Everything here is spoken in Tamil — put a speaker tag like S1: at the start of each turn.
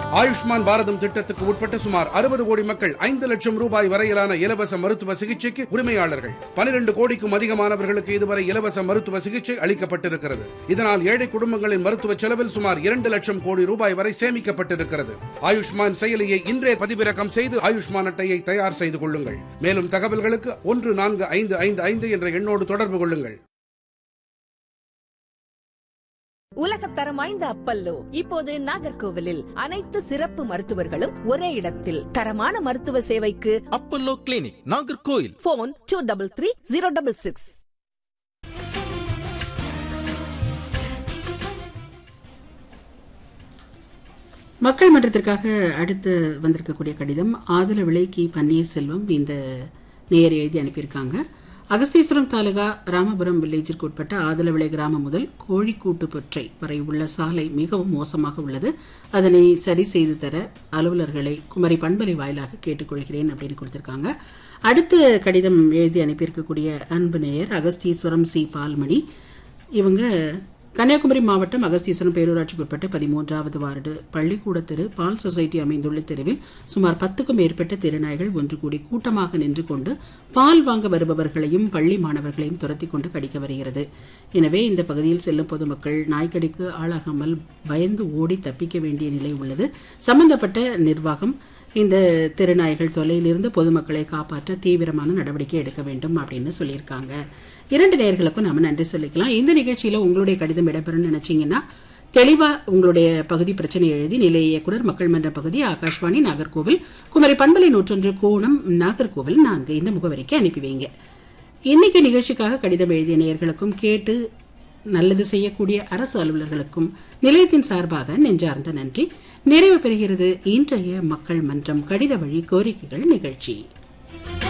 S1: ஆயுஷ்மான் பாரதம் திட்டத்துக்கு உட்பட்ட சுமார் அறுபது கோடி மக்கள் ஐந்து லட்சம் ரூபாய் வரையிலான இலவச மருத்துவ சிகிச்சைக்கு உரிமையாளர்கள் பனிரெண்டு கோடிக்கும் அதிகமானவர்களுக்கு இதுவரை இலவச மருத்துவ சிகிச்சை அளிக்கப்பட்டிருக்கிறது இதனால் ஏழை குடும்பங்களின் மருத்துவ செலவில் சுமார் இரண்டு லட்சம் கோடி ரூபாய் வரை சேமிக்கப்பட்டிருக்கிறது ஆயுஷ்மான் செயலியை இன்றே பதிவிறக்கம் செய்து ஆயுஷ்மான் அட்டையை தயார் செய்து கொள்ளுங்கள் மேலும் தகவல்களுக்கு ஒன்று நான்கு ஐந்து ஐந்து ஐந்து என்ற எண்ணோடு தொடர்பு கொள்ளுங்கள்
S2: உலகத்தரம் வாய்ந்த அப்பல்லோ இப்போது நாகர்கோவிலில் அனைத்து சிறப்பு மருத்துவர்களும் ஒரே இடத்தில் தரமான மருத்துவ சேவைக்கு
S3: Apollo clinic Nagercoil
S2: phone two double three zero double six
S4: மக்கள் மன்றத்திற்காக அடுத்து வந்திருக்கக்கூடிய கடிதம் ஆதல விலை கி பன்னீர்செல்வம் இந்த நேயர் எழுதி அனுப்பியிருக்காங்க அகஸ்தீஸ்வரம் தாலுகா ராமபுரம் வில்லேஜிற்கு உட்பட்ட ஆதலவிளை கிராமம் முதல் கோழிக்கூட்டுப்பற்றை வரை உள்ள சாலை மிகவும் மோசமாக உள்ளது அதனை சரி செய்து தர அலுவலர்களை குமரி பண்பலை வாயிலாக கேட்டுக்கொள்கிறேன் அப்படின்னு கொடுத்திருக்காங்க அடுத்த கடிதம் எழுதி அனுப்பியிருக்கக்கூடிய அன்பு நேயர் அகஸ்தீஸ்வரம் சி பால்மணி இவங்க கன்னியாகுமரி மாவட்டம் அகஸ்தீஸ்வரம் பேரூராட்சிக்கு உட்பட்ட பதிமூன்றாவது வார்டு பள்ளிக்கூட தெரு பால் சொசைட்டி அமைந்துள்ள தெருவில் சுமார் பத்துக்கும் மேற்பட்ட தெருநாய்கள் ஒன்று கூடி கூட்டமாக நின்று கொண்டு பால் வாங்க வருபவர்களையும் பள்ளி மாணவர்களையும் துரத்தி கொண்டு கடிக்க வருகிறது எனவே இந்த பகுதியில் செல்லும் பொதுமக்கள் நாய்க்கடிக்கு ஆளாகாமல் பயந்து ஓடி தப்பிக்க வேண்டிய நிலை உள்ளது சம்பந்தப்பட்ட நிர்வாகம் இந்த திருநாய்கள் தொல்லையிலிருந்து பொதுமக்களை காப்பாற்ற தீவிரமான நடவடிக்கை எடுக்க வேண்டும் அப்படின்னு சொல்லியிருக்காங்க இரண்டு நேயர்களுக்கும் நாம நன்றி சொல்லிக்கலாம் இந்த நிகழ்ச்சியில உங்களுடைய கடிதம் இடம்பெறும்னு நினைச்சீங்கன்னா தெளிவா உங்களுடைய பகுதி பிரச்சனை எழுதி நிலைய இயக்குனர் மக்கள் மன்ற பகுதி ஆகாஷ்வாணி நாகர்கோவில் குமரி பண்பலை நூற்றொன்று கோணம் நாகர்கோவில் நான்கு இந்த முகவரிக்கு அனுப்பி வைங்க இன்னைக்கு நிகழ்ச்சிக்காக கடிதம் எழுதிய நேயர்களுக்கும் கேட்டு நல்லது செய்யக்கூடிய அரசு அலுவலர்களுக்கும் நிலையத்தின் சார்பாக நெஞ்சார்ந்த நன்றி நிறைவு பெறுகிறது இன்றைய மக்கள் மன்றம் கடித வழி கோரிக்கைகள் நிகழ்ச்சி